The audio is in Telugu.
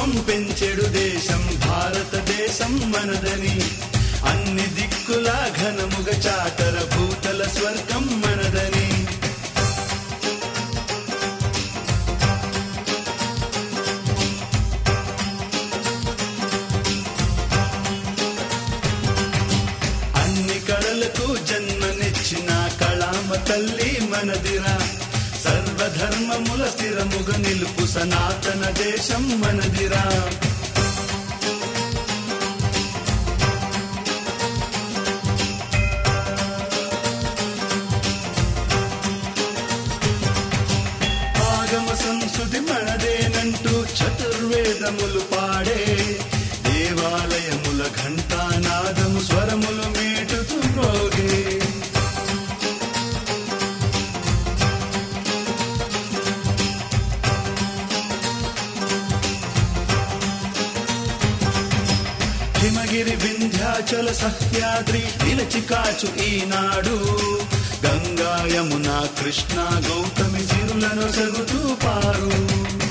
గౌరవం పెంచెడు దేశం భారతదేశం మనదని అన్ని దిక్కుల ఘనముగ చాటర భూతల స్వర్గం మనదని అన్ని కళలకు జన్మనిచ్చిన కళామ తల్లి మనదిరా సర్వధర్మముల స్థిరముగ నిలుపు సనాతన దేశం మనదిరా ఆగమ సంస్కృతి మనదేనంటూ చతుర్వేదములు పాడే దేవాలయముల ఘంటానాదము స్వరములు మీటుతూ మ్రోగే హిమగిరి వింధ్యాచల సహ్యాద్రి నిలచి కాచు ఈనాడు గంగా యమున కృష్ణ గౌతమి సిరులను సగుతూ పారు